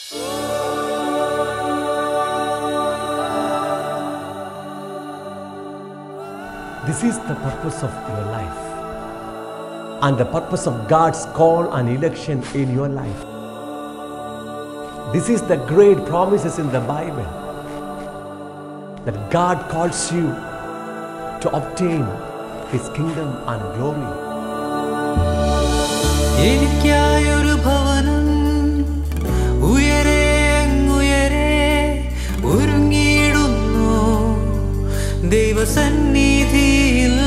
This is the purpose of your life and the purpose of God's call and election in your life. This is the great promises in the Bible that God calls you to obtain His kingdom and glory. എനിക്കായൊരു ഭവനം ഉയരെ അങ്ങുയരെ ഒരുങ്ങിയിടുന്നു ദൈവസന്നിധിയിൽ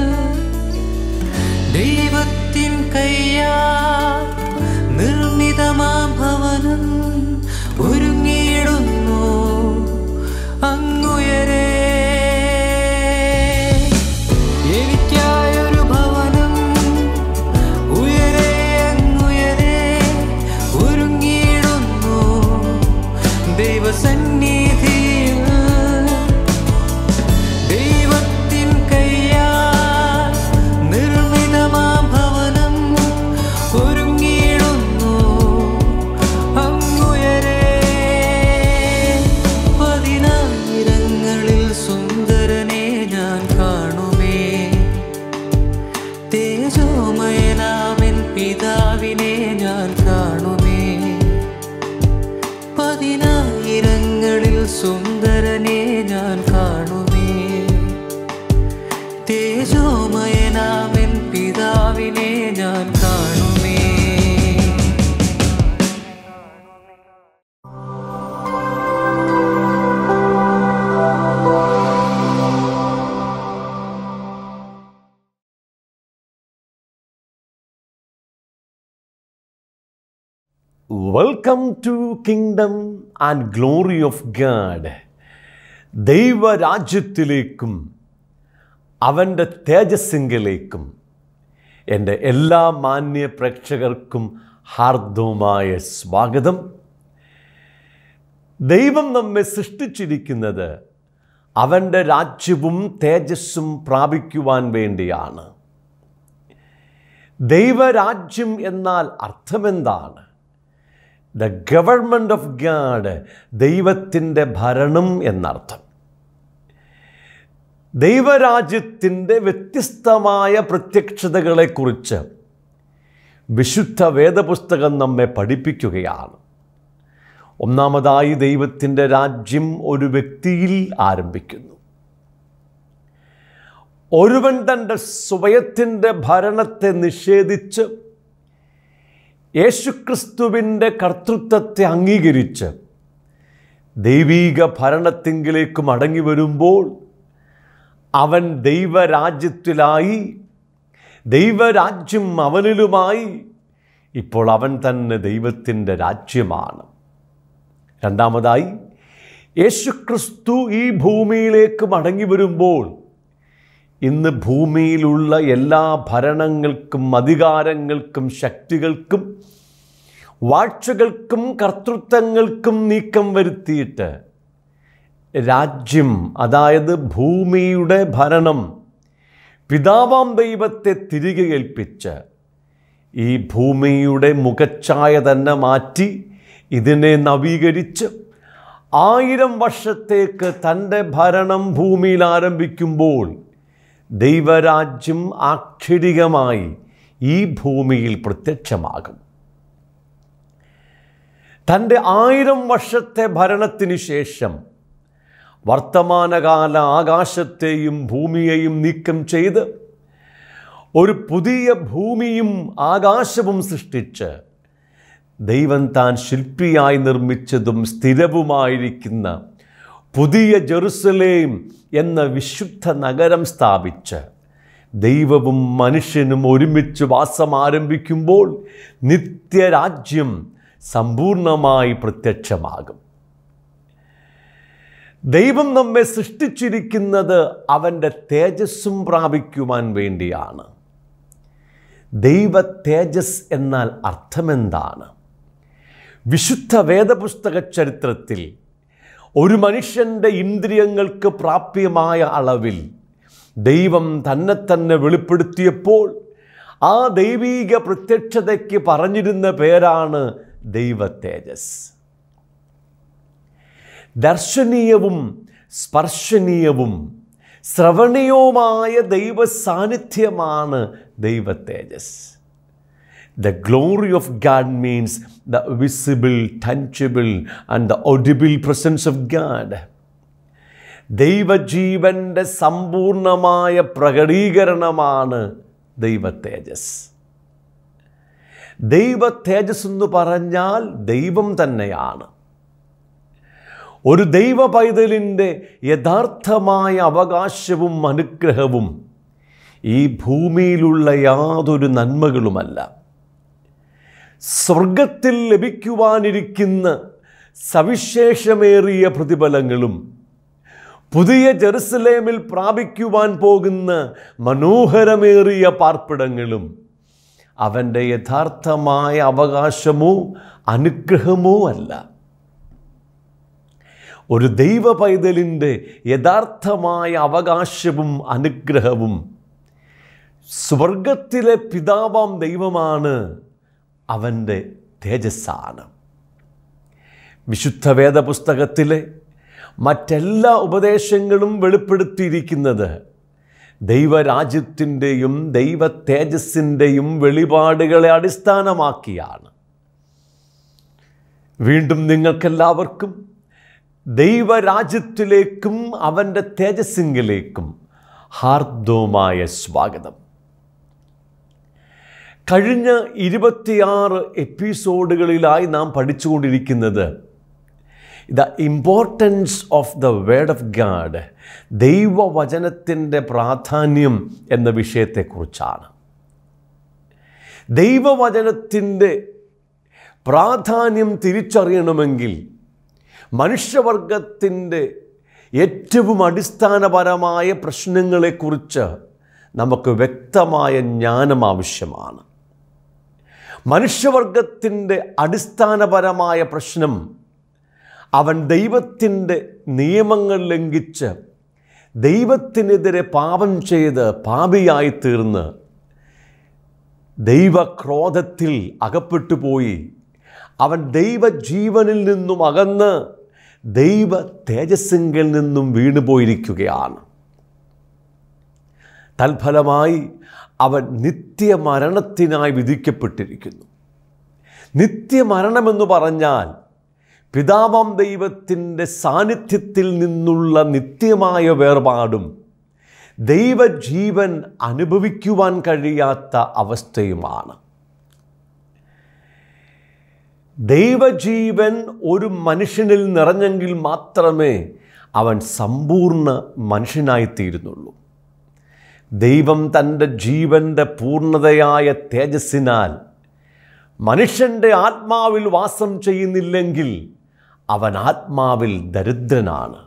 ദൈവത്തിൻ കയ്യാ നിർമ്മിതമാ ഭവനം ഒരുങ്ങിയിടുന്നു അങ്ങുയരെ എനിക്കായൊരു ഭവനം ഉയരെ അങ്ങുയരെ ഒരുങ്ങിയിടുന്നു ദൈവസന്നിധിയിൽ ദൈവത്തിൻ കയ്യാൽ നിർമ്മിതമാ ഭവനം ഒരുങ്ങിയിടുന്നു അങ്ങുയരെ പതിനായിരങ്ങളിൽ സുന്ദരനെ ഞാൻ കാണുമേ തേജോമയനാമൻ പിതാവിനെ ഞാൻ കാണുമേ പതിനായിരങ്ങളിൽ സുന്ദരനെ ഞാൻ കാണുമേ തേജോമയനാമൻ പിതാവിനെ ഞാൻ കാണുമേ welcome to kingdom and glory of God ദൈവരാജ്യത്തിലേക്കും അവൻ്റെ തേജസ്സിങ്കിലേക്കും എൻ്റെ എല്ലാ മാന്യ പ്രേക്ഷകർക്കും ഹാർദവുമായ സ്വാഗതം ദൈവം നമ്മെ സൃഷ്ടിച്ചിരിക്കുന്നത് അവൻ്റെ രാജ്യവും തേജസ്സും പ്രാപിക്കുവാൻ വേണ്ടിയാണ് ദൈവരാജ്യം എന്നാൽ അർത്ഥമെന്താണ് ദ ഗവൺമെൻറ് ഓഫ് ഗാഡ് ദൈവത്തിൻ്റെ ഭരണം എന്നർത്ഥം ദൈവരാജ്യത്തിൻ്റെ വ്യത്യസ്തമായ പ്രത്യക്ഷതകളെക്കുറിച്ച് വിശുദ്ധ വേദപുസ്തകം നമ്മെ പഠിപ്പിക്കുകയാണ് ഒന്നാമതായി ദൈവത്തിൻ്റെ രാജ്യം ഒരു വ്യക്തിയിൽ ആരംഭിക്കുന്നു ഒരുവൻ തൻ്റെ സ്വയത്തിൻ്റെ ഭരണത്തെ നിഷേധിച്ച് യേശുക്രിസ്തുവിൻ്റെ കർത്തൃത്വത്തെ അംഗീകരിച്ച് ദൈവീക ഭരണത്തിങ്കിലേക്ക് മടങ്ങി വരുമ്പോൾ അവൻ ദൈവരാജ്യത്തിലായി ദൈവരാജ്യം അവനിലുമായി ഇപ്പോൾ അവൻ തന്നെ ദൈവത്തിൻ്റെ രാജ്യമാണ് രണ്ടാമതായി യേശുക്രിസ്തു ഈ ഭൂമിയിലേക്ക് മടങ്ങി വരുമ്പോൾ ഇന്ന് ഭൂമിയിലുള്ള എല്ലാ ഭരണങ്ങൾക്കും അധികാരങ്ങൾക്കും ശക്തികൾക്കും വാഴ്ചകൾക്കും കർത്തൃത്വങ്ങൾക്കും നീക്കം വരുത്തിയിട്ട് രാജ്യം അതായത് ഭൂമിയുടെ ഭരണം പിതാവാം ദൈവത്തെ തിരികെ ഏൽപ്പിച്ച് ഈ ഭൂമിയുടെ മുഖച്ഛായ തന്നെ മാറ്റി ഇതിനെ നവീകരിച്ച് ആയിരം വർഷത്തേക്ക് തൻ്റെ ഭരണം ഭൂമിയിൽ ആരംഭിക്കുമ്പോൾ ദൈവരാജ്യം ആക്ഷരികമായി ഈ ഭൂമിയിൽ പ്രത്യക്ഷമാകും തൻ്റെ ആയിരം വർഷത്തെ ഭരണത്തിന് ശേഷം വർത്തമാനകാല ആകാശത്തെയും ഭൂമിയെയും നീക്കം ചെയ്ത് ഒരു പുതിയ ഭൂമിയും ആകാശവും സൃഷ്ടിച്ച് ദൈവം താൻ ശില്പിയായി നിർമ്മിച്ചതും സ്ഥിരവുമായിരിക്കുന്ന പുതിയ ജെറുസലേം എന്ന വിശുദ്ധ നഗരം സ്ഥാപിച്ച് ദൈവവും മനുഷ്യനും ഒരുമിച്ച് വാസം ആരംഭിക്കുമ്പോൾ നിത്യരാജ്യം സമ്പൂർണമായി പ്രത്യക്ഷമാകും ദൈവം നമ്മെ സൃഷ്ടിച്ചിരിക്കുന്നത് അവൻ്റെ തേജസ്സും പ്രാപിക്കുവാൻ വേണ്ടിയാണ് ദൈവ തേജസ് എന്നാൽ അർത്ഥമെന്താണ് വിശുദ്ധ വേദപുസ്തക ചരിത്രത്തിൽ ഒരു മനുഷ്യൻ്റെ ഇന്ദ്രിയങ്ങൾക്ക് പ്രാപ്യമായ അളവിൽ ദൈവം തന്നെ തന്നെ വെളിപ്പെടുത്തിയപ്പോൾ ആ ദൈവീക പ്രത്യക്ഷതയ്ക്ക് പറഞ്ഞിരുന്ന പേരാണ് ദൈവ തേജസ് ദർശനീയവും സ്പർശനീയവും ശ്രവണീയവുമായ ദൈവ സാന്നിധ്യമാണ് ദൈവ തേജസ് The glory of God means the visible, tangible, and the audible presence of God. ദൈവജീവൻ്റെ സമ്പൂർണമായ പ്രകടീകരണമാണ് ദൈവ തേജസ് ദൈവ തേജസ് എന്ന് പറഞ്ഞാൽ ദൈവം തന്നെയാണ് ഒരു ദൈവ പൈതലിൻ്റെ യഥാർത്ഥമായ അവകാശവും അനുഗ്രഹവും ഈ ഭൂമിയിലുള്ള യാതൊരു നന്മകളുമല്ല സ്വർഗത്തിൽ ലഭിക്കുവാനിരിക്കുന്ന സവിശേഷമേറിയ പ്രതിഫലങ്ങളും പുതിയ ജെറുസലേമിൽ പ്രാപിക്കുവാൻ പോകുന്ന മനോഹരമേറിയ പാർപ്പിടങ്ങളും അവൻ്റെ യഥാർത്ഥമായ അവകാശമോ അനുഗ്രഹമോ അല്ല ഒരു ദൈവ പൈതലിൻ്റെ യഥാർത്ഥമായ അവകാശവും അനുഗ്രഹവും സ്വർഗത്തിലെ പിതാവാം ദൈവമാണ് അവൻ്റെ തേജസ്സാണ് വിശുദ്ധ വേദപുസ്തകത്തിലെ മറ്റെല്ലാ ഉപദേശങ്ങളും വെളിപ്പെടുത്തിയിരിക്കുന്നത് ദൈവരാജ്യത്തിൻ്റെയും ദൈവ തേജസ്സിൻ്റെയും വെളിപാടുകളെ അടിസ്ഥാനമാക്കിയാണ് വീണ്ടും നിങ്ങൾക്കെല്ലാവർക്കും ദൈവരാജ്യത്തിലേക്കും അവൻ്റെ തേജസ്സിങ്കിലേക്കും ഹാർദവുമായ സ്വാഗതം കഴിഞ്ഞ ഇരുപത്തിയാറ് എപ്പിസോഡുകളിലായി നാം പഠിച്ചുകൊണ്ടിരിക്കുന്നത് the importance of the word of God ദൈവവചനത്തിൻ്റെ പ്രാധാന്യം എന്ന വിഷയത്തെക്കുറിച്ചാണ് ദൈവവചനത്തിൻ്റെ പ്രാധാന്യം തിരിച്ചറിയണമെങ്കിൽ മനുഷ്യവർഗത്തിൻ്റെ ഏറ്റവും അടിസ്ഥാനപരമായ പ്രശ്നങ്ങളെക്കുറിച്ച് നമുക്ക് വ്യക്തമായ ജ്ഞാനം ആവശ്യമാണ് മനുഷ്യവർഗത്തിൻ്റെ അടിസ്ഥാനപരമായ പ്രശ്നം അവൻ ദൈവത്തിൻ്റെ നിയമങ്ങൾ ലംഘിച്ച് ദൈവത്തിനെതിരെ പാപം ചെയ്ത് പാപിയായി തീർന്ന് ദൈവക്രോധത്തിൽ അകപ്പെട്ടു പോയി അവൻ ദൈവജീവനിൽ നിന്നും അകന്ന് ദൈവ തേജസ്സിങ്കിൽ നിന്നും വീണുപോയിരിക്കുകയാണ് തൽഫലമായി അവൻ നിത്യമരണത്തിനായി വിധിക്കപ്പെട്ടിരിക്കുന്നു നിത്യമരണമെന്ന് പറഞ്ഞാൽ പിതാവാം ദൈവത്തിൻ്റെ സാന്നിധ്യത്തിൽ നിന്നുള്ള നിത്യമായ വേർപാടും ദൈവജീവൻ അനുഭവിക്കുവാൻ കഴിയാത്ത അവസ്ഥയുമാണ് ദൈവജീവൻ ഒരു മനുഷ്യനിൽ നിറഞ്ഞെങ്കിൽ മാത്രമേ അവൻ സമ്പൂർണ്ണ മനുഷ്യനായിത്തീരുന്നുള്ളൂ ദൈവം തൻ്റെ ജീവൻ്റെ പൂർണ്ണതയായ തേജസ്സിനാൽ മനുഷ്യൻ്റെ ആത്മാവിൽ വാസം ചെയ്യുന്നില്ലെങ്കിൽ അവൻ ആത്മാവിൽ ദരിദ്രനാണ്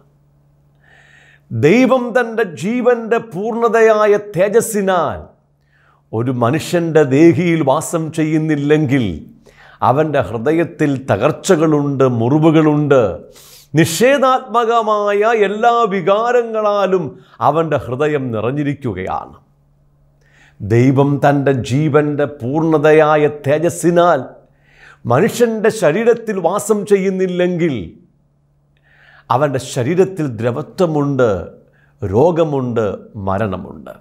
ദൈവം തൻ്റെ ജീവൻ്റെ പൂർണ്ണതയായ തേജസ്സിനാൽ ഒരു മനുഷ്യൻ്റെ ദേഹിയിൽ വാസം ചെയ്യുന്നില്ലെങ്കിൽ അവൻ്റെ ഹൃദയത്തിൽ തകർച്ചകളുണ്ട് മുറിവുകളുണ്ട് നിഷേധാത്മകമായ എല്ലാ വികാരങ്ങളാലും അവൻ്റെ ഹൃദയം നിറഞ്ഞിരിക്കുകയാണ് ദൈവം തൻ്റെ ജീവൻ്റെ പൂർണ്ണതയായ തേജസ്സിനാൽ മനുഷ്യൻ്റെ ശരീരത്തിൽ വാസം ചെയ്യുന്നില്ലെങ്കിൽ അവൻ്റെ ശരീരത്തിൽ ദ്രവത്വമുണ്ട് രോഗമുണ്ട് മരണമുണ്ട്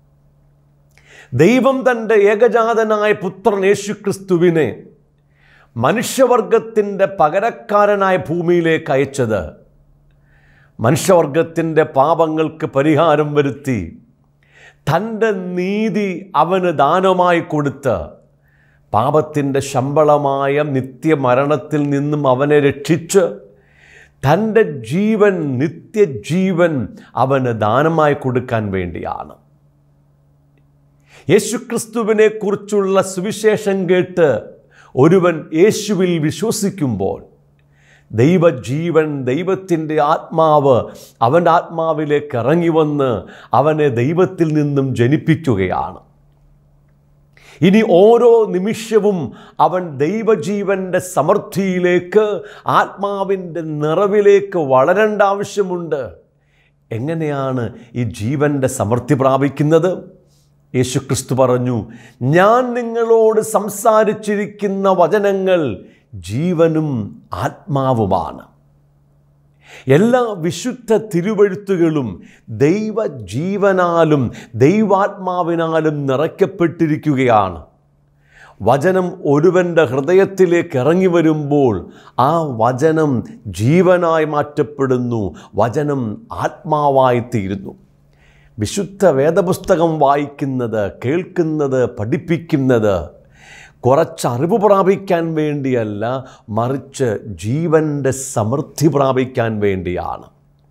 ദൈവം തൻ്റെ ഏകജാതനായ പുത്രൻ യേശുക്രിസ്തുവിനെ മനുഷ്യവർഗത്തിൻ്റെ പകരക്കാരനായ ഭൂമിയിലേക്ക് അയച്ചത് മനുഷ്യവർഗത്തിൻ്റെ പാപങ്ങൾക്ക് പരിഹാരം വരുത്തി തൻ്റെ നീതി അവന് ദാനമായി കൊടുത്ത് പാപത്തിൻ്റെ ശമ്പളമായ നിത്യമരണത്തിൽ നിന്നും അവനെ രക്ഷിച്ച് തൻ്റെ ജീവൻ നിത്യജീവൻ അവന് ദാനമായി കൊടുക്കാൻ വേണ്ടിയാണ് യേശുക്രിസ്തുവിനെ കുറിച്ചുള്ള സുവിശേഷം കേട്ട് ഒരുവൻ യേശുവിൽ വിശ്വസിക്കുമ്പോൾ ദൈവജീവൻ ദൈവത്തിൻ്റെ ആത്മാവ് അവൻ്റെ ആത്മാവിലേക്ക് ഇറങ്ങി വന്ന് അവനെ ദൈവത്തിൽ നിന്നും ജനിപ്പിക്കുകയാണ് ഇനി ഓരോ നിമിഷവും അവൻ ദൈവജീവൻ്റെ സമൃദ്ധിയിലേക്ക് ആത്മാവിൻ്റെ നിറവിലേക്ക് വളരേണ്ട ആവശ്യമുണ്ട് എങ്ങനെയാണ് ഈ ജീവൻ്റെ സമൃദ്ധി പ്രാപിക്കുന്നത് യേശുക്രിസ്തു പറഞ്ഞു ഞാൻ നിങ്ങളോട് സംസാരിച്ചിരിക്കുന്ന വചനങ്ങൾ ജീവനും ആത്മാവുമാണ് എല്ലാ വിശുദ്ധ തിരുവഴുത്തുകളും ദൈവജീവനാലും ദൈവാത്മാവിനാലും നിറയ്ക്കപ്പെട്ടിരിക്കുകയാണ് വചനം ഒരുവൻ്റെ ഹൃദയത്തിലേക്ക് ഇറങ്ങി വരുമ്പോൾ ആ വചനം ജീവനായി മാറ്റപ്പെടുന്നു വചനം ആത്മാവായി തീരുന്നു വിശുദ്ധ വേദപുസ്തകം വായിക്കുന്നത് കേൾക്കുന്നത് പഠിപ്പിക്കുന്നത് കുറച്ച് അറിവ് പ്രാപിക്കാൻ വേണ്ടിയല്ല മറിച്ച് ജീവൻ്റെ സമൃദ്ധി പ്രാപിക്കാൻ വേണ്ടിയാണ്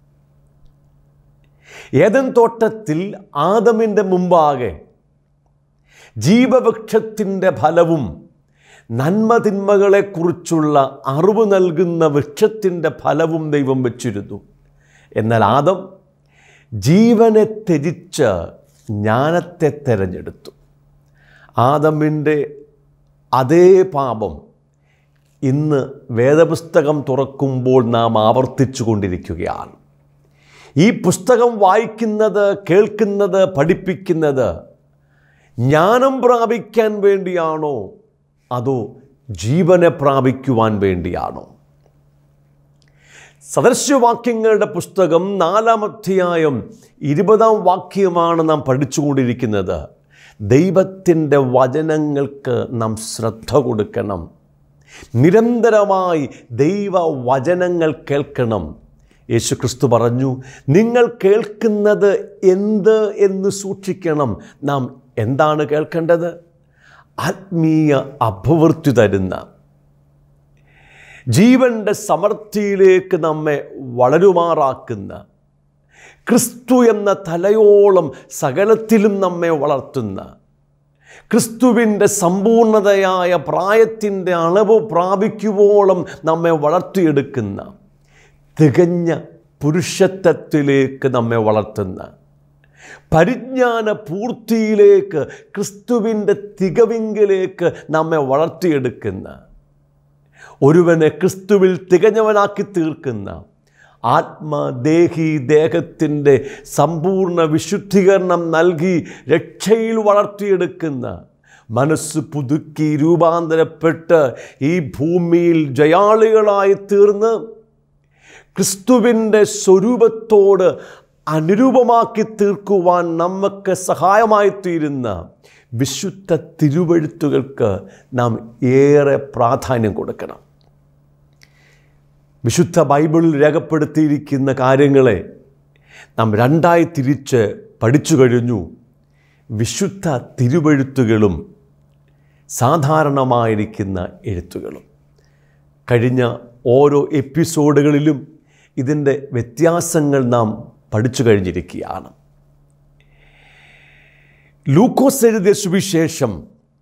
ഏതൻ തോട്ടത്തിൽ ആദമിൻ്റെ മുമ്പാകെ ജീവവൃക്ഷത്തിൻ്റെ ഫലവും നന്മതിന്മകളെക്കുറിച്ചുള്ള അറിവ് നൽകുന്ന വൃക്ഷത്തിൻ്റെ ഫലവും ദൈവം വച്ചിരുന്നു എന്നാൽ ആദം ജീവനെ ത്യജിച്ച് ജ്ഞാനത്തെ തിരഞ്ഞെടുത്തു ആദമിൻ്റെ അതേ പാപം ഇന്ന് വേദപുസ്തകം തുറക്കുമ്പോൾ നാം ആവർത്തിച്ചു കൊണ്ടിരിക്കുകയാണ് ഈ പുസ്തകം വായിക്കുന്നത് കേൾക്കുന്നത് പഠിപ്പിക്കുന്നത് ജ്ഞാനം പ്രാപിക്കാൻ വേണ്ടിയാണോ അതോ ജീവനെ പ്രാപിക്കുവാൻ വേണ്ടിയാണോ സദൃശ്യവാക്യങ്ങളുടെ പുസ്തകം നാലാം അധ്യായം ഇരുപതാം വാക്യമാണ് നാം പഠിച്ചുകൊണ്ടിരിക്കുന്നത് ദൈവത്തിൻ്റെ വചനങ്ങൾക്ക് നാം ശ്രദ്ധ കൊടുക്കണം നിരന്തരമായി ദൈവ വചനങ്ങൾ കേൾക്കണം യേശുക്രിസ്തു പറഞ്ഞു നിങ്ങൾ കേൾക്കുന്നത് എന്ത് എന്ന് സൂക്ഷിക്കണം നാം എന്താണ് കേൾക്കേണ്ടത് ആത്മീയ അഭിവൃദ്ധി തരുന്ന ജീവൻ്റെ സമൃദ്ധിയിലേക്ക് നമ്മെ വളരുമാറാക്കുന്ന ക്രിസ്തു എന്ന തലയോളം സകലത്തിലും നമ്മെ വളർത്തുന്ന ക്രിസ്തുവിൻ്റെ സമ്പൂർണതയായ പ്രായത്തിൻ്റെ അളവ് പ്രാപിക്കുവോളം നമ്മെ വളർത്തിയെടുക്കുന്ന തികഞ്ഞ പുരുഷത്വത്തിലേക്ക് നമ്മെ വളർത്തുന്ന പരിജ്ഞാന പൂർത്തിയിലേക്ക് ക്രിസ്തുവിൻ്റെ തികവിങ്കിലേക്ക് നമ്മെ വളർത്തിയെടുക്കുന്ന ഒരുവനെ ക്രിസ്തുവിൽ തികഞ്ഞവനാക്കി തീർക്കുന്ന ആത്മദേഹി ദേഹത്തിൻ്റെ സമ്പൂർണ്ണ വിശുദ്ധീകരണം നൽകി രക്ഷയിൽ വളർത്തിയെടുക്കുന്ന മനസ്സ് പുതുക്കി രൂപാന്തരപ്പെട്ട് ഈ ഭൂമിയിൽ ജയാളികളായി തീർന്ന് ക്രിസ്തുവിൻ്റെ സ്വരൂപത്തോട് അനുരൂപമാക്കി തീർക്കുവാൻ നമുക്ക് സഹായമായി തീരുന്ന വിശുദ്ധ തിരുവഴുത്തുകൾക്ക് നാം ഏറെ പ്രാധാന്യം കൊടുക്കണം വിശുദ്ധ ബൈബിളിൽ രേഖപ്പെടുത്തിയിരിക്കുന്ന കാര്യങ്ങളെ നാം രണ്ടായി തിരിച്ച് പഠിച്ചു കഴിഞ്ഞു വിശുദ്ധ തിരുവഴുത്തുകളും സാധാരണമായിരിക്കുന്ന എഴുത്തുകളും കഴിഞ്ഞ ഓരോ എപ്പിസോഡുകളിലും ഇതിൻ്റെ വ്യത്യാസങ്ങൾ നാം പഠിച്ചു കഴിഞ്ഞിരിക്കുകയാണ് ലൂക്കോസ് എഴുതിയ സുവിശേഷം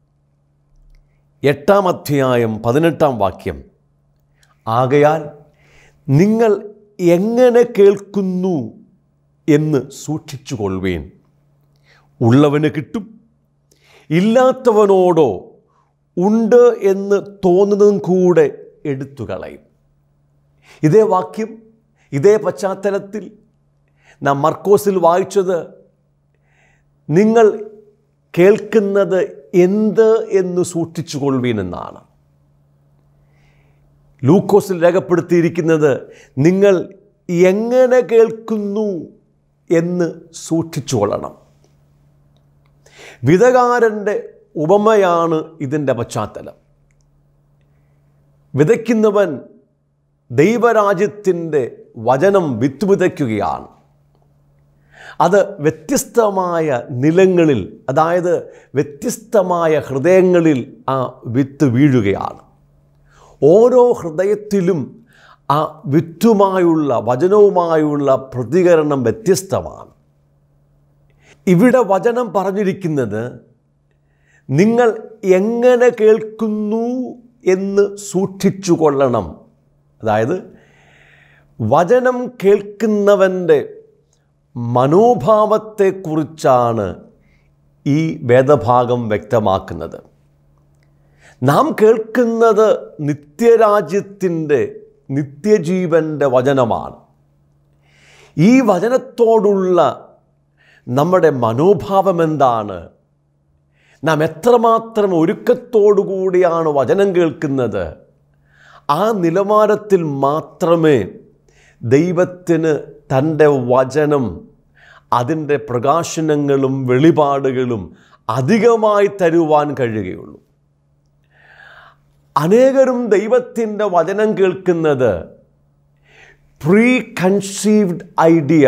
എട്ടാം അധ്യായം പതിനെട്ടാം വാക്യം ആകയാൽ നിങ്ങൾ എങ്ങനെ കേൾക്കുന്നു എന്ന് സൂക്ഷിച്ചു കൊള്ളുവേൻ ഉള്ളവന് കിട്ടും ഇല്ലാത്തവനോടോ ഉണ്ട് എന്ന് തോന്നുന്നതും കൂടെ എടുത്തു കളയും ഇതേ വാക്യം ഇതേ പശ്ചാത്തലത്തിൽ നാം മർക്കോസിൽ വായിച്ചത് നിങ്ങൾ കേൾക്കുന്നത് എന്ത് എന്ന് സൂക്ഷിച്ചു കൊള്ളുവീനെന്നാണ് ലൂക്കോസിൽ രേഖപ്പെടുത്തിയിരിക്കുന്നത് നിങ്ങൾ എങ്ങനെ കേൾക്കുന്നു എന്ന് സൂക്ഷിച്ചു കൊള്ളണം വിധകാരൻ്റെ ഉപമയാണ് ഇതിൻ്റെ പശ്ചാത്തലം വിതയ്ക്കുന്നവൻ ദൈവരാജ്യത്തിൻ്റെ വചനം വിത്ത് വിതയ്ക്കുകയാണ് അത് വ്യത്യസ്തമായ നിലങ്ങളിൽ അതായത് വ്യത്യസ്തമായ ഹൃദയങ്ങളിൽ ആ വിത്ത് വീഴുകയാണ് ഓരോ ഹൃദയത്തിലും ആ വിത്തുമായുള്ള വചനവുമായുള്ള പ്രതികരണം വ്യത്യസ്തമാണ് ഇവിടെ വചനം പറഞ്ഞിരിക്കുന്നത് നിങ്ങൾ എങ്ങനെ കേൾക്കുന്നു എന്ന് സൂക്ഷിച്ചു കൊള്ളണം അതായത് വചനം കേൾക്കുന്നവൻ്റെ മനോഭാവത്തെക്കുറിച്ചാണ് ഈ വേദഭാഗം വ്യക്തമാക്കുന്നത് നാം കേൾക്കുന്നത് നിത്യരാജ്യത്തിൻ്റെ നിത്യജീവൻ്റെ വചനമാണ് ഈ വചനത്തോടുള്ള നമ്മുടെ മനോഭാവം എന്താണ് നാം എത്രമാത്രം ഒരുക്കത്തോടു കൂടിയാണ് വചനം കേൾക്കുന്നത് ആ നിലവാരത്തിൽ മാത്രമേ ദൈവത്തിന് തൻ്റെ വചനം അതിൻ്റെ പ്രകാശനങ്ങളും വെളിപാടുകളും അധികമായി തരുവാൻ കഴിയുകയുള്ളൂ അനേകരും ദൈവത്തിൻ്റെ വചനം കേൾക്കുന്നത് preconceived idea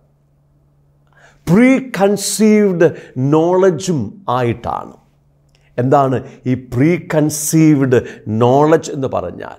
preconceived നോളജും ആയിട്ടാണ് എന്താണ് ഈ പ്രീ കൺസീവ്ഡ് നോളജ് എന്ന് പറഞ്ഞാൽ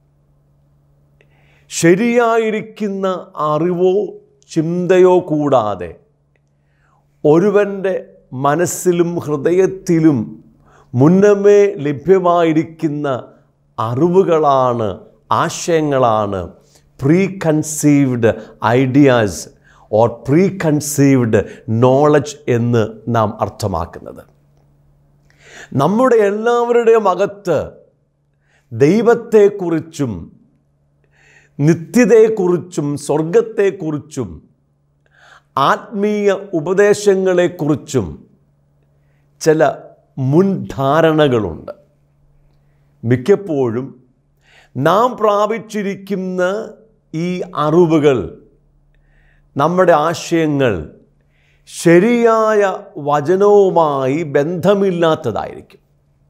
ശരിയായിരിക്കുന്ന അറിവോ ചിന്തയോ കൂടാതെ ഒരുവൻ്റെ മനസ്സിലും ഹൃദയത്തിലും മുന്നമേ ലഭ്യമായിരിക്കുന്ന അറിവുകളാണ് ആശയങ്ങളാണ് preconceived ideas or preconceived knowledge എന്ന് നാം അർത്ഥമാക്കുന്നത് നമ്മുടെ എല്ലാവരുടെയും അകത്ത് ദൈവത്തെക്കുറിച്ചും നിത്യതയെക്കുറിച്ചും സ്വർഗത്തെക്കുറിച്ചും ആത്മീയ ഉപദേശങ്ങളെക്കുറിച്ചും ചില മുൻധാരണകളുണ്ട് മിക്കപ്പോഴും നാം പ്രാപിച്ചിരിക്കുന്ന ഈ അറിവുകൾ നമ്മുടെ ആശയങ്ങൾ ശരിയായ വചനവുമായി ബന്ധമില്ലാത്തതായിരിക്കും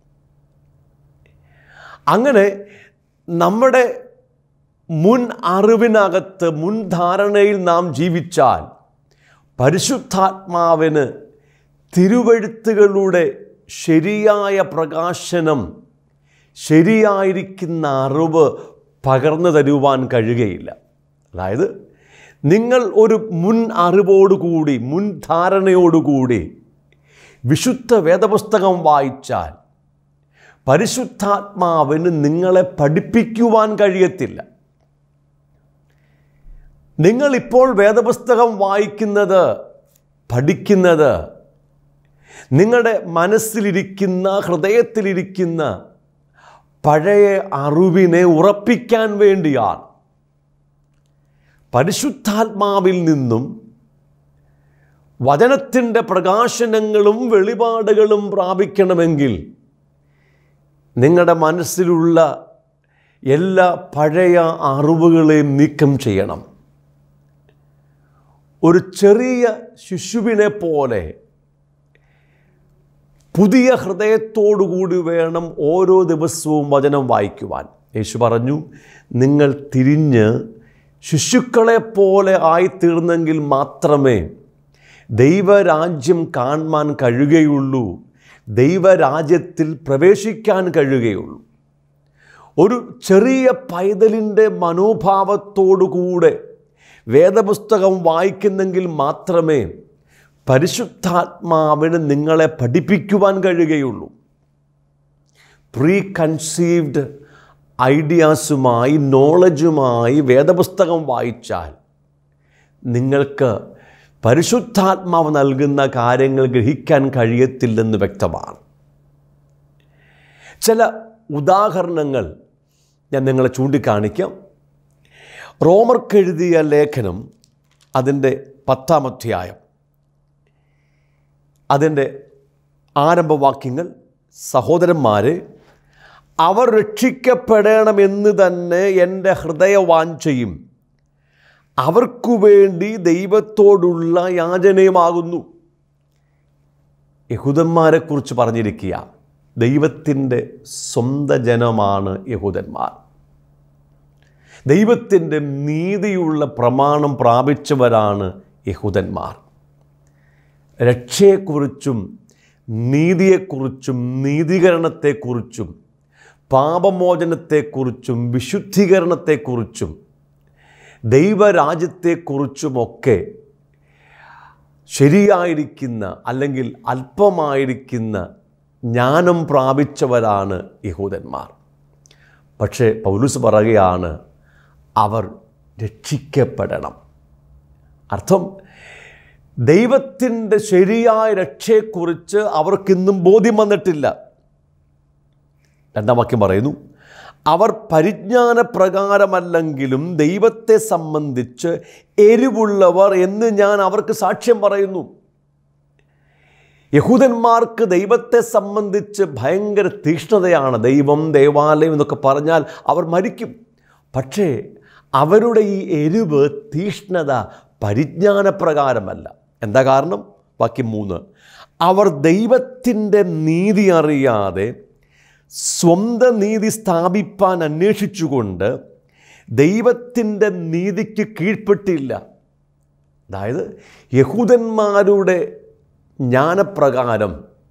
അങ്ങനെ നമ്മുടെ മുൻ അറിവിനകത്ത് മുൻധാരണയിൽ നാം ജീവിച്ചാൽ പരിശുദ്ധാത്മാവിന് തിരുവഴുത്തുകളുടെ ശരിയായ പ്രകാശനം ശരിയായിരിക്കുന്ന അറിവ് പകർന്നു തരുവാൻ കഴിയുകയില്ല അതായത് നിങ്ങൾ ഒരു മുൻ അറിവോടുകൂടി മുൻധാരണയോടുകൂടി വിശുദ്ധ വേദപുസ്തകം വായിച്ചാൽ പരിശുദ്ധാത്മാവിന് നിങ്ങളെ പഠിപ്പിക്കുവാൻ കഴിയത്തില്ല നിങ്ങളിപ്പോൾ വേദപുസ്തകം വായിക്കുന്നത് പഠിക്കുന്നത് നിങ്ങളുടെ മനസ്സിലിരിക്കുന്ന ഹൃദയത്തിലിരിക്കുന്ന പഴയ അറിവിനെ ഉറപ്പിക്കാൻ വേണ്ടിയാണ് പരിശുദ്ധാത്മാവിൽ നിന്നും വചനത്തിൻ്റെ പ്രകാശനങ്ങളും വെളിപാടുകളും പ്രാപിക്കണമെങ്കിൽ നിങ്ങളുടെ മനസ്സിലുള്ള എല്ലാ പഴയ അറിവുകളെയും നീക്കം ചെയ്യണം ഒരു ചെറിയ ശിശുവിനെ പോലെ പുതിയ ഹൃദയത്തോടുകൂടി വേണം ഓരോ ദിവസവും വചനം വായിക്കുവാൻ യേശു പറഞ്ഞു നിങ്ങൾ തിരിഞ്ഞ് ശിശുക്കളെ പോലെ ആയിത്തീർന്നെങ്കിൽ മാത്രമേ ദൈവരാജ്യം കാണാൻ കഴിയുകയുള്ളൂ ദൈവരാജ്യത്തിൽ പ്രവേശിക്കാൻ കഴിയുകയുള്ളൂ ഒരു ചെറിയ പൈതലിൻ്റെ മനോഭാവത്തോടുകൂടെ വേദപുസ്തകം വായിക്കുന്നെങ്കിൽ മാത്രമേ പരിശുദ്ധാത്മാവിന് നിങ്ങളെ പഠിപ്പിക്കുവാൻ കഴിയുകയുള്ളൂ പ്രീ കൺസീവ്ഡ് ഐഡിയാസുമായി നോളജുമായി വേദപുസ്തകം വായിച്ചാൽ നിങ്ങൾക്ക് പരിശുദ്ധാത്മാവ് നൽകുന്ന കാര്യങ്ങൾ ഗ്രഹിക്കാൻ കഴിയത്തില്ലെന്ന് വ്യക്തമാണ് ചില ഉദാഹരണങ്ങൾ ഞാൻ നിങ്ങളെ ചൂണ്ടിക്കാണിക്കാം റോമർക്കെഴുതിയ ലേഖനം അതിൻ്റെ പത്താം അധ്യായം അതിൻ്റെ ആരംഭവാക്യങ്ങൾ സഹോദരന്മാരെ അവർ രക്ഷിക്കപ്പെടണമെന്ന് തന്നെ എൻ്റെ ഹൃദയവാഞ്ചയും അവർക്കു വേണ്ടി ദൈവത്തോടുള്ള യാചനയുമാകുന്നു യഹൂദന്മാരെക്കുറിച്ച് പറഞ്ഞിരിക്കുക ദൈവത്തിൻ്റെ സ്വന്തം ജനമാണ് യഹൂദന്മാർ ദൈവത്തിൻ്റെ നീതിയുള്ള പ്രമാണം പ്രാപിച്ചവരാണ് യഹൂദന്മാർ രക്ഷയെക്കുറിച്ചും നീതിയെക്കുറിച്ചും നീതീകരണത്തെക്കുറിച്ചും പാപമോചനത്തെക്കുറിച്ചും വിശുദ്ധീകരണത്തെക്കുറിച്ചും ദൈവരാജ്യത്തെക്കുറിച്ചുമൊക്കെ ശരിയായിരിക്കുന്ന അല്ലെങ്കിൽ അല്പമായിരിക്കുന്ന ജ്ഞാനം പ്രാപിച്ചവരാണ് യഹൂദന്മാർ പക്ഷേ പൗലൂസ് പറയുകയാണ് അവർ രക്ഷിക്കപ്പെടണം അർത്ഥം ദൈവത്തിൻ്റെ ശരിയായ രക്ഷയെക്കുറിച്ച് അവർക്കിന്നും ബോധ്യം വന്നിട്ടില്ല രണ്ടാം വാക്യം പറയുന്നു അവർ പരിജ്ഞാനപ്രകാരമല്ലെങ്കിലും ദൈവത്തെ സംബന്ധിച്ച് എരിവുള്ളവർ എന്ന് ഞാൻ അവർക്ക് സാക്ഷ്യം പറയുന്നു യഹൂദന്മാർക്ക് ദൈവത്തെ സംബന്ധിച്ച് ഭയങ്കര തീക്ഷ്ണതയാണ് ദൈവം ദേവാലയം എന്നൊക്കെ പറഞ്ഞാൽ അവർ മരിക്കും പക്ഷേ അവരുടെ ഈ എരിവ് തീഷ്ണത പരിജ്ഞാനപ്രകാരമല്ല എന്താ കാരണം വാക്യം മൂന്ന് അവർ ദൈവത്തിൻ്റെ നീതി അറിയാതെ സ്വന്തം നീതി സ്ഥാപിപ്പാൻ അന്വേഷിച്ചുകൊണ്ട് ദൈവത്തിൻ്റെ നീതിക്ക് കീഴ്പ്പെട്ടില്ല അതായത് യഹൂദന്മാരുടെ ജ്ഞാനപ്രകാരം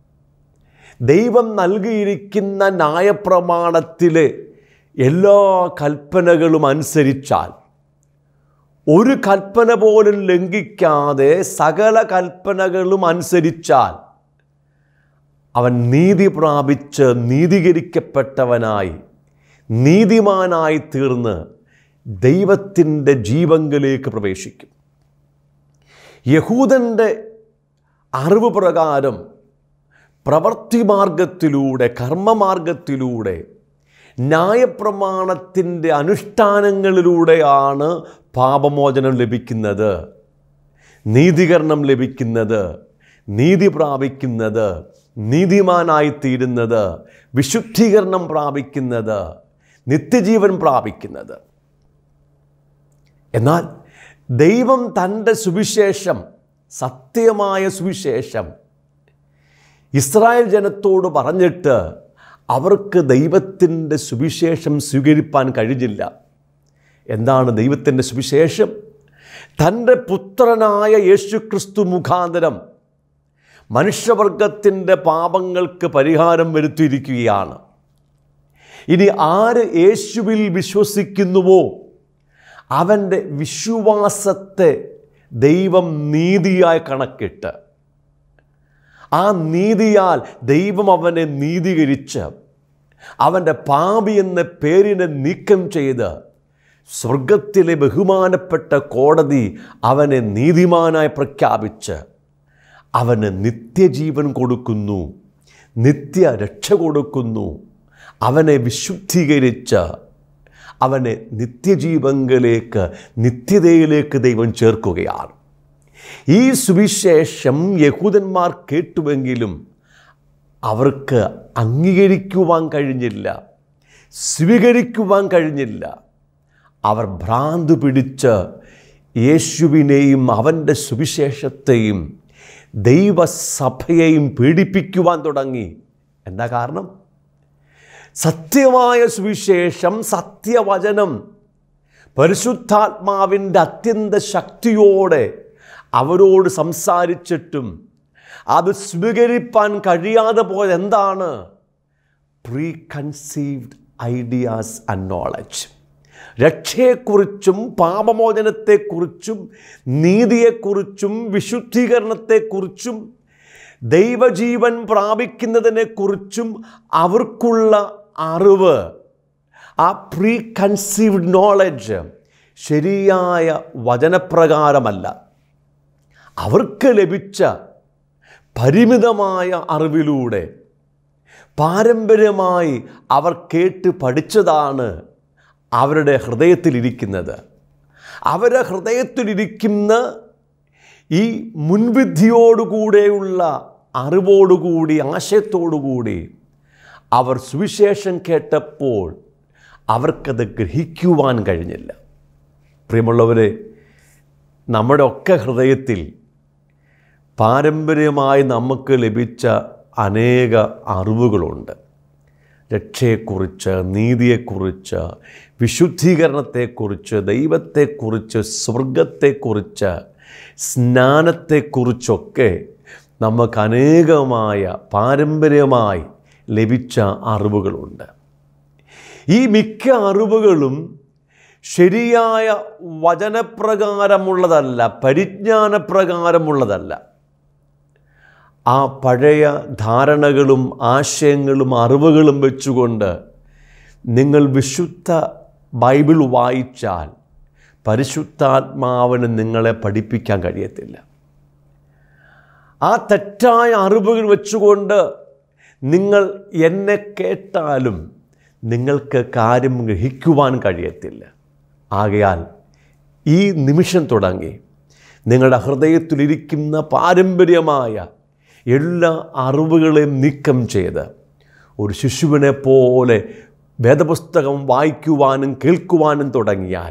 ദൈവം നൽകിയിരിക്കുന്ന ന്യായപ്രമാണത്തിലെ എല്ലാ കൽപ്പനകളും അനുസരിച്ചാൽ ഒരു കൽപ്പന പോലും ലംഘിക്കാതെ സകല കൽപ്പനകളും അനുസരിച്ചാൽ അവൻ നീതി പ്രാപിച്ച് നീതീകരിക്കപ്പെട്ടവനായി നീതിമാനായി തീർന്ന് ദൈവത്തിൻ്റെ ജീവങ്കിലേക്ക് പ്രവേശിക്കും യഹൂദൻ്റെ അറിവ് പ്രകാരം പ്രവൃത്തി മാർഗത്തിലൂടെ കർമ്മമാർഗത്തിലൂടെ ന്യായപ്രമാണത്തിൻ്റെ അനുഷ്ഠാനങ്ങളിലൂടെയാണ് പാപമോചനം ലഭിക്കുന്നത് നീതീകരണം ലഭിക്കുന്നത് നീതി പ്രാപിക്കുന്നത് നീതിമാനായിത്തീരുന്നത് വിശുദ്ധീകരണം പ്രാപിക്കുന്നത് നിത്യജീവൻ പ്രാപിക്കുന്നത് എന്നാൽ ദൈവം തൻ്റെ സുവിശേഷം സത്യമായ സുവിശേഷം ഇസ്രായേൽ ജനത്തോട് പറഞ്ഞിട്ട് അവർക്ക് ദൈവത്തിൻ്റെ സുവിശേഷം സ്വീകരിപ്പാൻ കഴിഞ്ഞില്ല എന്താണ് ദൈവത്തിൻ്റെ സുവിശേഷം തൻ്റെ പുത്രനായ യേശുക്രിസ്തു മുഖാന്തരം മനുഷ്യവർഗത്തിൻ്റെ പാപങ്ങൾക്ക് പരിഹാരം വരുത്തിയിരിക്കുകയാണ് ഇനി ആര് യേശുവിൽ വിശ്വസിക്കുന്നുവോ അവൻ്റെ വിശ്വാസത്തെ ദൈവം നീതിയായി കണക്കിട്ട് ആ നീതിയാൽ ദൈവം അവനെ നീതീകരിച്ച് അവൻ്റെ പാപി എന്ന പേരിനെ നീക്കം ചെയ്ത് സ്വർഗത്തിലെ ബഹുമാനപ്പെട്ട കോടതി അവനെ നീതിമാനായി പ്രഖ്യാപിച്ച് അവന് നിത്യജീവൻ കൊടുക്കുന്നു നിത്യ രക്ഷ കൊടുക്കുന്നു അവനെ വിശുദ്ധീകരിച്ച് അവനെ നിത്യജീവങ്ങളിലേക്ക് നിത്യതയിലേക്ക് ദൈവം ചേർക്കുകയാണ് ഈ സുവിശേഷം യഹൂദന്മാർ കേട്ടുവെങ്കിലും അവർക്ക് അംഗീകരിക്കുവാൻ കഴിഞ്ഞില്ല സ്വീകരിക്കുവാൻ കഴിഞ്ഞില്ല അവർ ഭ്രാന്ത് പിടിച്ച് യേശുവിനെയും അവൻ്റെ സുവിശേഷത്തെയും ദൈവസഭയെയും പീഡിപ്പിക്കുവാൻ തുടങ്ങി എന്താ കാരണം സത്യമായ സുവിശേഷം സത്യവചനം പരിശുദ്ധാത്മാവിൻ്റെ അത്യന്ത ശക്തിയോടെ അവരോട് സംസാരിച്ചിട്ടും അത് സ്വീകരിപ്പാൻ കഴിയാതെ പോയത് എന്താണ് preconceived ideas and knowledge രക്ഷയെക്കുറിച്ചും പാപമോചനത്തെക്കുറിച്ചും നീതിയെക്കുറിച്ചും വിശുദ്ധീകരണത്തെക്കുറിച്ചും ദൈവജീവൻ പ്രാപിക്കുന്നതിനെക്കുറിച്ചും അവർക്കുള്ള അറിവ് ആ പ്രീ കൺസീവ്ഡ് നോളജ് ശരിയായ വചനപ്രകാരമല്ല അവർക്ക് ലഭിച്ച പരിമിതമായ അറിവിലൂടെ പാരമ്പര്യമായി അവർ കേട്ട് പഠിച്ചതാണ് അവരുടെ ഹൃദയത്തിലിരിക്കുന്നത് അവരുടെ ഹൃദയത്തിലിരിക്കുന്ന ഈ മുൻവിധിയോടുകൂടെയുള്ള അറിവോടുകൂടി ആശയത്തോടുകൂടി അവർ സുവിശേഷം കേട്ടപ്പോൾ അവർക്കത് ഗ്രഹിക്കുവാൻ കഴിഞ്ഞില്ല പ്രിയമുള്ളവരെ നമ്മുടെ ഒക്കെ ഹൃദയത്തിൽ പാരമ്പര്യമായി നമുക്ക് ലഭിച്ച അനേക അറിവുകളുണ്ട് രക്ഷയെക്കുറിച്ച് നീതിയെക്കുറിച്ച് വിശുദ്ധീകരണത്തെക്കുറിച്ച് ദൈവത്തെക്കുറിച്ച് സ്വർഗത്തെക്കുറിച്ച് സ്നാനത്തെക്കുറിച്ചൊക്കെ നമുക്ക് അനേകമായ പാരമ്പര്യമായി ലഭിച്ച അറിവുകളുണ്ട് ഈ മിക്ക അറിവുകളും ശരിയായ വചനപ്രകാരമുള്ളതല്ല പരിജ്ഞാനപ്രകാരമുള്ളതല്ല ആ പഴയ ധാരണകളും ആശയങ്ങളും അറിവുകളും വെച്ചുകൊണ്ട് നിങ്ങൾ വിശുദ്ധ ബൈബിൾ വായിച്ചാൽ പരിശുദ്ധാത്മാവിന് നിങ്ങളെ പഠിപ്പിക്കാൻ കഴിയത്തില്ല ആ തെറ്റായ അറിവുകൾ വെച്ചുകൊണ്ട് നിങ്ങൾ എന്നെ കേട്ടാലും നിങ്ങൾക്ക് കാര്യം ഗ്രഹിക്കുവാൻ കഴിയത്തില്ല ആകയാൽ ഈ നിമിഷം തുടങ്ങി നിങ്ങളുടെ ഹൃദയത്തിലിരിക്കുന്ന പാരമ്പര്യമായ എല്ലാ അറിവുകളെയും നീക്കം ചെയ്ത് ഒരു ശിശുവിനെ പോലെ വേദപുസ്തകം വായിക്കുവാനും കേൾക്കുവാനും തുടങ്ങിയാൽ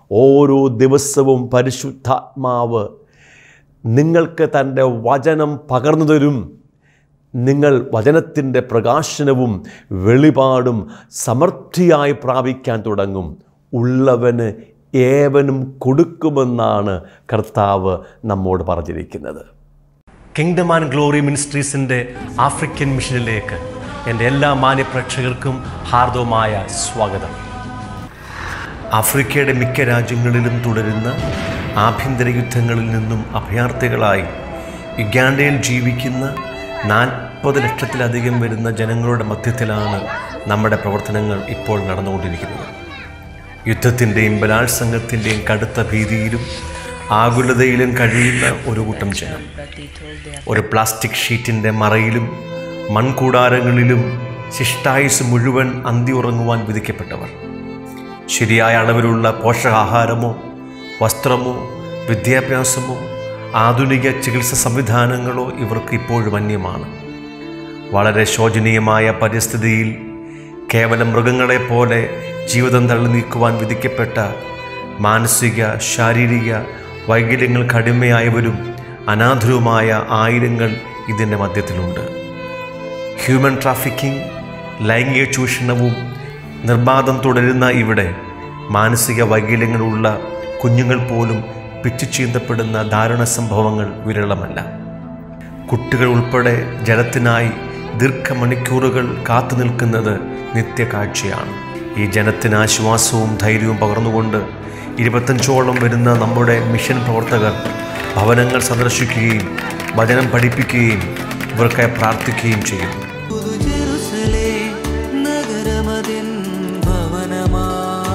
ഓരോ ദിവസവും പരിശുദ്ധാത്മാവ് നിങ്ങൾക്ക് തൻ്റെ വചനം പകർന്നു തരും നിങ്ങൾ വചനത്തിൻ്റെ പ്രകാശനവും വെളിപാടും സമൃദ്ധിയായി പ്രാപിക്കാൻ തുടങ്ങും ഉള്ളവന് ഏവനും കൊടുക്കുമെന്നാണ് കർത്താവ് നമ്മോട് പറഞ്ഞിരിക്കുന്നത് കിങ്ഡം ആൻഡ് ഗ്ലോറി മിനിസ്ട്രീസിൻ്റെ ആഫ്രിക്കൻ മിഷനിലേക്ക് എൻ്റെ എല്ലാ മാന്യപ്രേക്ഷകർക്കും ഹാർദവമായ സ്വാഗതം ആഫ്രിക്കയുടെ മിക്ക രാജ്യങ്ങളിലും തുടരുന്ന ആഭ്യന്തര യുദ്ധങ്ങളിൽ നിന്നും അഭയാർത്ഥികളായി യുഗാണ്ടയിൽ ജീവിക്കുന്ന നാൽപ്പത് ലക്ഷത്തിലധികം വരുന്ന ജനങ്ങളുടെ മധ്യത്തിലാണ് നമ്മുടെ പ്രവർത്തനങ്ങൾ ഇപ്പോൾ നടന്നുകൊണ്ടിരിക്കുന്നത് യുദ്ധത്തിൻ്റെയും ബലാത്സംഗത്തിൻ്റെയും കടുത്ത ഭീതിയിലും ആകുലതയിലും കഴിയുന്ന ഒരു കൂട്ടം ജനം ഒരു പ്ലാസ്റ്റിക് ഷീറ്റിൻ്റെ മറയിലും മൺകൂടാരങ്ങളിലും ശിഷ്ടായുസ് മുഴുവൻ അന്തി ഉറങ്ങുവാൻ വിധിക്കപ്പെട്ടവർ ശരിയായ അളവിലുള്ള പോഷകാഹാരമോ വസ്ത്രമോ വിദ്യാഭ്യാസമോ ആധുനിക ചികിത്സ സംവിധാനങ്ങളോ ഇവർക്ക് ഇപ്പോഴും അന്യമാണ് വളരെ ശോചനീയമായ പരിസ്ഥിതിയിൽ കേവലം മൃഗങ്ങളെപ്പോലെ ജീവിതം തള്ളി നീക്കുവാൻ വിധിക്കപ്പെട്ട മാനസിക ശാരീരിക വൈകല്യങ്ങൾക്ക് അടിമയായവരും അനാഥരുമായ ആയിരങ്ങൾ ഇതിൻ്റെ മധ്യത്തിലുണ്ട് ഹ്യൂമൻ ട്രാഫിക്കിംഗ് ലൈംഗിക ചൂഷണവും നിർബാധം തുടരുന്ന ഇവിടെ മാനസിക വൈകല്യങ്ങളുള്ള കുഞ്ഞുങ്ങൾ പോലും പിച്ചുചീന്തപ്പെടുന്ന ദാരുണ സംഭവങ്ങൾ വിരളമല്ല കുട്ടികൾ ഉൾപ്പെടെ ജലത്തിനായി ദീർഘമണിക്കൂറുകൾ കാത്തു നിൽക്കുന്നത് നിത്യകാഴ്ചയാണ് ഈ ജനത്തിന് ആശ്വാസവും ധൈര്യവും പകർന്നുകൊണ്ട് ഇരുപത്തഞ്ചോളം വരുന്ന നമ്മുടെ മിഷൻ പ്രവർത്തകർ ഭവനങ്ങൾ സന്ദർശിക്കുകയും വചനം പഠിപ്പിക്കുകയും ഇവർക്കായി പ്രാർത്ഥിക്കുകയും ചെയ്യുന്നു പുതു ജെറുസലേ നഗരമതിൻ ഭവനമാ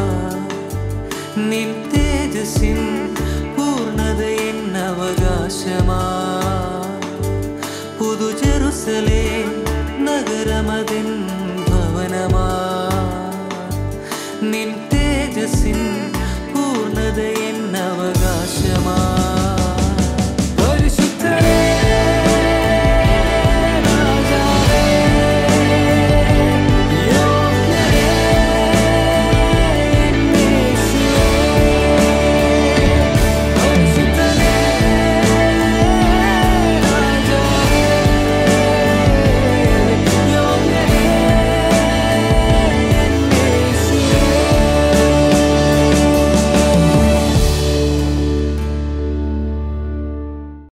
നിൻ തേജസ്സിൻ പൂർണ്ണതയിൻ അവകാശമാ പുതു ജെറുസലേ